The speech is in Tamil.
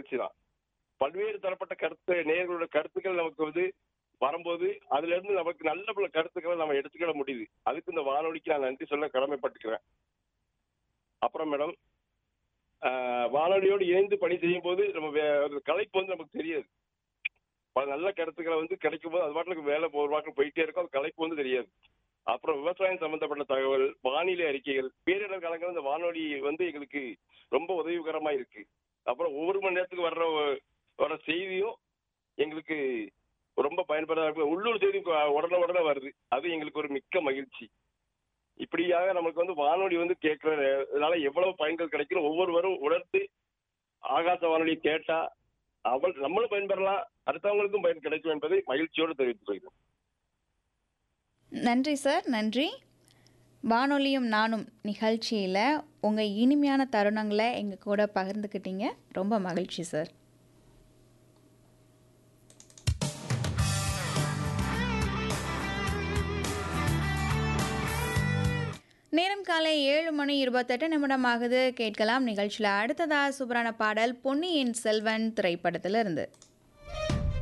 நிகழ்ச்சி தான் பல்வேறு தரப்பட்ட கருத்து நேர்களோட கருத்துக்கள் நமக்கு வந்து வரும்போது அதுல இருந்து நமக்கு நல்ல பல கருத்துக்களை நம்ம எடுத்துக்கிட முடியுது அதுக்கு இந்த வானொலிக்கு நான் நன்றி சொல்ல கடமைப்பட்டுக்கிறேன் அப்புறம் மேடம் ஆஹ், வானொலியோடு இணைந்து பணி செய்யும் போது நம்ம வே- ஒரு கலைப்பு வந்து நமக்கு தெரியாது பல நல்ல கருத்துக்களை வந்து கிடைக்கும் போது அது பாட்டுக்கு வேலை ஒரு வாட்டில் போயிட்டே இருக்கும் அது கலைப்பு வந்து தெரியாது அப்புறம் விவசாயம் சம்பந்தப்பட்ட தகவல் வானிலை அறிக்கைகள் பேரிடர் காலங்கள் இந்த வானொலி வந்து எங்களுக்கு ரொம்ப உதவிகரமா இருக்கு அப்புறம் ஒவ்வொரு மணி நேரத்துக்கு வர்ற ஒ- வர செய்தியும் எங்களுக்கு ரொம்ப பயன்படுறதா இருக்கு உள்ளூர் செய்தி கொ- உடனே உடனே வருது அது எங்களுக்கு ஒரு மிக்க மகிழ்ச்சி இப்படியாக நமக்கு வந்து வானொலி வந்து கேட்கறதுனால எவ்வளவு பயன்கள் கிடைக்கும் ஒவ்வொருவரும் உணர்ந்து ஆகாச வானொலி கேட்டா அவள் நம்மளும் பயன்பெறலாம் அடுத்தவங்களுக்கும் பயன் கிடைக்கும் என்பதை மகிழ்ச்சியோடு தெரிவித்துக் கொள்கிறோம் நன்றி சார் நன்றி வானொலியும் நானும் நிகழ்ச்சியில் உங்கள் இனிமையான தருணங்களை எங்கள் கூட பகிர்ந்துக்கிட்டீங்க ரொம்ப மகிழ்ச்சி சார் நேரம் காலை ஏழு மணி இருபத்தெட்டு நிமிடம் ஆகுது கேட்கலாம் நிகழ்ச்சியில் அடுத்ததா சூப்பரான பாடல் பொன்னியின் செல்வன் திரைப்படத்திலிருந்து